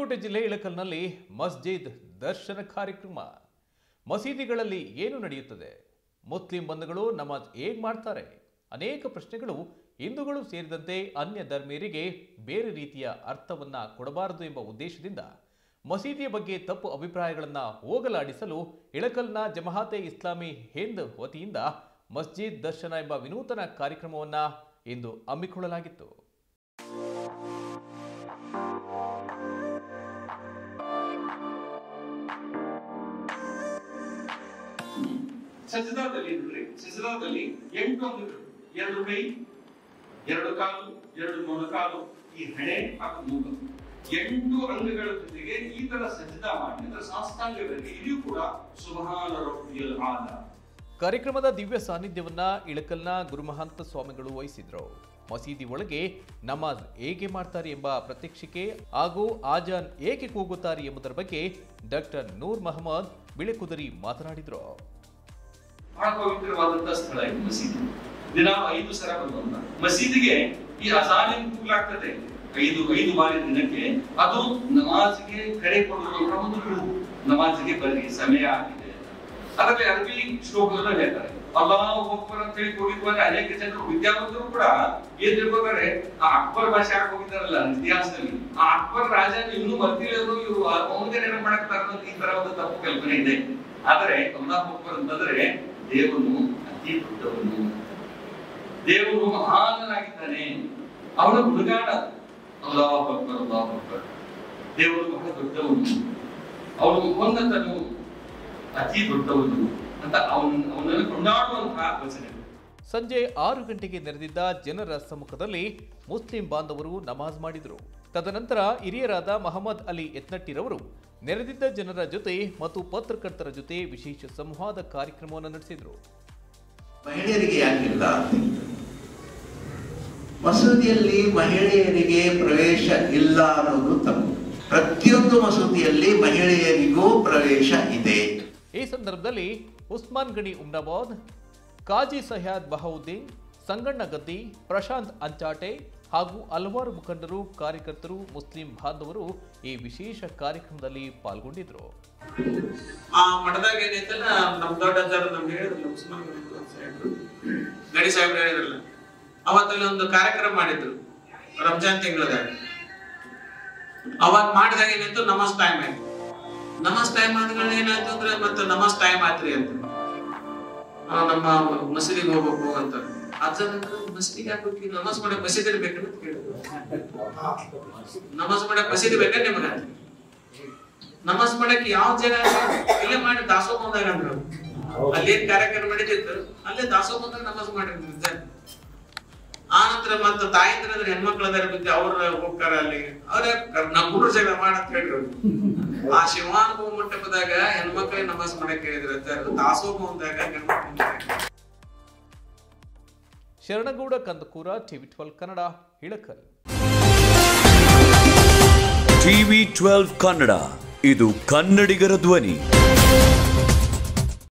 ಬಾಗಲಕೋಟೆ ಜಿಲ್ಲೆ ಇಳಕಲ್ನಲ್ಲಿ ಮಸ್ಜಿದ್ ದರ್ಶನ ಕಾರ್ಯಕ್ರಮ ಮಸೀದಿಗಳಲ್ಲಿ ಏನು ನಡೆಯುತ್ತದೆ ಮುಸ್ಲಿಂ ಬಂಧುಗಳು ನಮಾಜ್ ಹೇಗ್ ಮಾಡ್ತಾರೆ ಅನೇಕ ಪ್ರಶ್ನೆಗಳು ಹಿಂದೂಗಳು ಸೇರಿದಂತೆ ಅನ್ಯ ಧರ್ಮೀಯರಿಗೆ ಬೇರೆ ರೀತಿಯ ಅರ್ಥವನ್ನ ಕೊಡಬಾರದು ಎಂಬ ಉದ್ದೇಶದಿಂದ ಮಸೀದಿಯ ಬಗ್ಗೆ ತಪ್ಪು ಅಭಿಪ್ರಾಯಗಳನ್ನು ಹೋಗಲಾಡಿಸಲು ಇಳಕಲ್ನ ಜಮಹಾತೆ ಇಸ್ಲಾಮಿ ಹಿಂದ್ ವತಿಯಿಂದ ಮಸ್ಜಿದ್ ದರ್ಶನ ಎಂಬ ವಿನೂತನ ಕಾರ್ಯಕ್ರಮವನ್ನ ಇಂದು ಹಮ್ಮಿಕೊಳ್ಳಲಾಗಿತ್ತು ಸಜ್ಜದಾದಲ್ಲಿ ನೋಡ್ರಿ ಸಜ್ಜದಾದಲ್ಲಿ ಎಂಟು ಅಂಗಗಳು ಎರಡು ಕೈ ಎರಡು ಕಾಲು ಎರಡು ಮೊಣಕಾಲು ಈ ಹಣೆ ಹಾಗೂ ಮೂಗ ಎಂಟು ಅಂಗಗಳ ಜೊತೆಗೆ ಈ ತರ ಸಜ್ಜದಾ ಮಾಡಿ ಅದರ ಸಾಷ್ಟಾಂಗದಲ್ಲಿ ಇಲ್ಲಿಯೂ ಕೂಡ ಸುಬಹಾನ ರಬ್ಬಿಯಲ್ ಆಲ ಕಾರ್ಯಕ್ರಮದ ದಿವ್ಯ ಸಾನ್ನಿಧ್ಯವನ್ನ ಇಳಕಲ್ನ ಗುರುಮಹಂತ ಸ್ವಾಮಿಗಳು ವಹಿಸಿದ್ರು ಮಸೀದಿ ಒಳಗೆ ನಮಾಜ್ ಹೇಗೆ ಮಾಡ್ತಾರೆ ಎಂಬ ಪ್ರತ್ಯಕ್ಷಿಕೆ ಹಾಗೂ ಆಜಾನ್ ಏಕೆ ಕೂಗುತ್ತಾರೆ ಎಂಬುದರ ಬಗ್ಗೆ ಡಾಕ್ಟರ್ ನೂರ್ ಮಹಮ್ಮದ್ ಬಿಳೆಕುದರಿ ಮಾತನಾಡಿದ್ರು ಬಹಳ ಪವಿತ್ರವಾದಂತಹ ಸ್ಥಳ ಇದು ಮಸೀದಿ ದಿನ ಐದು ಸಲ ಬರುವಂತ ಮಸೀದಿಗೆ ಈ ಅಜಾನಿನ ಕೂಗ್ಲಾಗ್ತದೆ ಐದು ಐದು ಬಾರಿ ದಿನಕ್ಕೆ ಅದು ನಮಾಜ್ಗೆ ಕರೆ ಕೊಡುವಂತಹ ಒಂದು ಕೂಗು ನಮಾಜ್ಗೆ ಬರ್ರಿ ಸಮಯ ಆಗಿದೆ ಅದರಲ್ಲಿ ಅರಬಿ ಶ್ಲೋಕದಲ್ಲೂ ಹೇಳ್ತಾರೆ ಅಲ್ಲಾಹ್ ಅಕ್ಬರ್ ಅಂತ ಹೇಳಿ ಕೂಗಿದ್ವಾಗ ಅನೇಕ ಜನರು ವಿದ್ಯಾವಂತರು ಕೂಡ ಏನ್ ತಿಳ್ಕೊತಾರೆ ಆ ಅಕ್ಬರ್ ಭಾಷೆ ಹಾಕಿ ಹೋಗಿದ್ದಾರಲ್ಲ ಇತಿಹಾಸದಲ್ಲಿ ಆ ಅಕ್ಬರ್ ರಾಜ ಇನ್ನೂ ಬರ್ತಿರೋದು ಇವರು ಅವನಿಗೆ ನೆನಪು ಮಾಡಕ್ತಾರ ಅನ್ನೋದು ಈ ತರ ಒಂದು ತಪ್ಪು ಕಲ್ಪನೆ ಇದೆ ಆದರೆ ಅಲ್ಲಾಹ್ ಅಕ್ಬರ್ ಅಂತಂದ್ರೆ ದೇವನು ಅತಿ ದೊಡ್ಡವನು ದೇವರು ಮಹಾನನಾಗಿದ್ದಾನೆ ಅವನ ಹುಡುಗಾಟ ಅಲ್ಲಾಹ್ ಅಕ್ಬರ್ ಅಲ್ಲಾಹ್ ಅಕ್ಬರ್ ದೇವರು ಬಹಳ ದೊಡ್ಡವನು ಅವನು ಉನ್ನತನು ಅತಿ ದೊಡ್ಡವನು ಅಂತ ಅವನ ಅವನನ್ನು ಕೊಂಡಾಡುವಂತಹ ವಚನಗಳು ಸಂಜೆ ಆರು ಗಂಟೆಗೆ ನೆರೆದಿದ್ದ ಜನರ ಸಮ್ಮುಖದಲ್ಲಿ ಮುಸ್ಲಿಂ ಬಾಂಧವರು ನಮಾಜ್ ಮಾಡಿದರು ತದನಂತರ ಹಿರಿಯರಾದ ಮಹಮ್ಮದ್ ಅಲಿ ಯತ್ನಟ್ಟಿರವರು ನೆರೆದಿದ್ದ ಜನರ ಜೊತೆ ಮತ್ತು ಪತ್ರಕರ್ತರ ಜೊತೆ ವಿಶೇಷ ಸಂವಾದ ಕಾರ್ಯಕ್ರಮವನ್ನು ನಡೆಸಿದರು ಮಹಿಳೆಯರಿಗೆ ಯಾಕಿಲ್ಲ ಮಸೂದಿಯಲ್ಲಿ ಮಹಿಳೆಯರಿಗೆ ಪ್ರವೇಶ ಇಲ್ಲ ಅನ್ನೋದು ತಪ್ಪು ಪ್ರತಿಯೊಂದು ಮಸೂದಿಯಲ್ಲಿ ಮಹಿಳೆಯರಿಗೂ ಪ್ರವೇಶ ಇದೆ ಈ ಸಂದರ್ಭದಲ್ಲಿ ಉಸ್ಮಾನ್ ಗಣಿ ಉಮ್ನಾಬಾದ್ ಕಾಜಿ ಸಹ್ಯಾದ್ ಬಹವುದ್ದೀನ್ ಸಂಗಣ್ಣ ಗದ್ದಿ ಪ್ರಶಾಂತ್ ಅಂಚಾಟೆ ಹಾಗೂ ಹಲವಾರು ಮುಖಂಡರು ಕಾರ್ಯಕರ್ತರು ಮುಸ್ಲಿಂ ಬಾಂಧವರು ಈ ವಿಶೇಷ ಕಾರ್ಯಕ್ರಮದಲ್ಲಿ ಪಾಲ್ಗೊಂಡಿದ್ದರು ಆ ಮಠದಾಗ ಏನೈತಲ್ಲ ನಮ್ ದೊಡ್ಡ ಅಜ್ಜಾರು ನಮ್ಗೆ ಹೇಳಿದ್ರಲ್ಲ ಉಸ್ಮಾನ್ ಗಣಿ ಅಂತ ಸಾಹೇಬ್ರು. ಗಣಿ ಸಾಹೇಬ್ರು ಹೇಳಿದ್ರಲ್ಲ ಅವತ್ತಲ್ಲಿ ಒಂದು ಕಾರ್ಯಕ್ರಮ ಮಾಡಿದ್ರು ರಂಜಾನ್ ತಿಂಗಳದಾಗ ಅವಾಗ ಮಾಡಿದಾಗ ಏನಾಯ್ತು ನಮಾಜ್ ಟೈಮ್ ಆಯ್ತು ನಮಾಜ್ ಟೈಮ್ ಆದ್ಮೇಲೆ ಏನಾಯ್ತು ಅಂದ್ರೆ ಮತ್ತೆ ನಮಾಜ್ ಟೈಮ್ ಆಯ್ತ್ರಿ ಅಂತ ಆ, ನಮ್ಮ ಮಸೀದಿಗೆ ಹೋಗ್ಬೇಕು ಅಂತ ಅಜ್ಜನ ಮಸೀದಿಗೆ ಹಾಕ್ಬೇಕು ನಮಾಜ್ ಮಾಡಕ್ ಮಸೀದಿ ಬೇಕಂತ ಕೇಳಿದ್ರು ನಮಾಜ್ ಮಾಡಕ್ ಮಸೀದಿ ಬೇಕಾ ನಿಮಗ ನಮಾಜ್ ಮಾಡಕ್ ಯಾವ ಜಾಗ ಇಲ್ಲೇ ಮಾಡಿ ದಾಸೋಹ ಬಂದಾಗ ಅಂದ್ರು ಅಲ್ಲೇನ್ ಕಾರ್ಯಕ್ರಮ ನಡೀತಿತ್ತು ಅಲ್ಲೇ ದಾಸೋಹ ಬಂದಾಗ ನಮಾಜ್ ಮಾಡಿದ್ರು ಆ ನಂತರ ಮತ್ತ ತಾಯಂದ್ರ ಅಂದ್ರೆ ಹೆಣ್ಮಕ್ಳು ಅದಾರ ಬಿದ್ದು ಅವ್ರ ಹೋಗ್ತಾರ ಅಲ್ಲಿ ಅವ್ರ ನಮ್ಮ ಹುಡುಗರು ಜಗಳ ಮಾಡಂತ ಹೇಳ್ರು ಆ ಶಿವಾನುಭವ ಮಂಟಪದಾಗ ಹೆಣ್ಮಕ್ಳಿಗೆ ನಮಾಜ್ ಮಾಡಕ್ ಹೇಳಿದ್ರ ದಾಸೋಹ ಬಂದಾಗ ಗಂಡ್ಮಕ್ಳು ಮಾಡಕ್ ಹೇಳಿದ್ರು. Sharanagouda Kandakoora TV twelve Kannada Ilkal TV twelve Kannada ಇದು ಕನ್ನಡಿಗರ ಧ್ವನಿ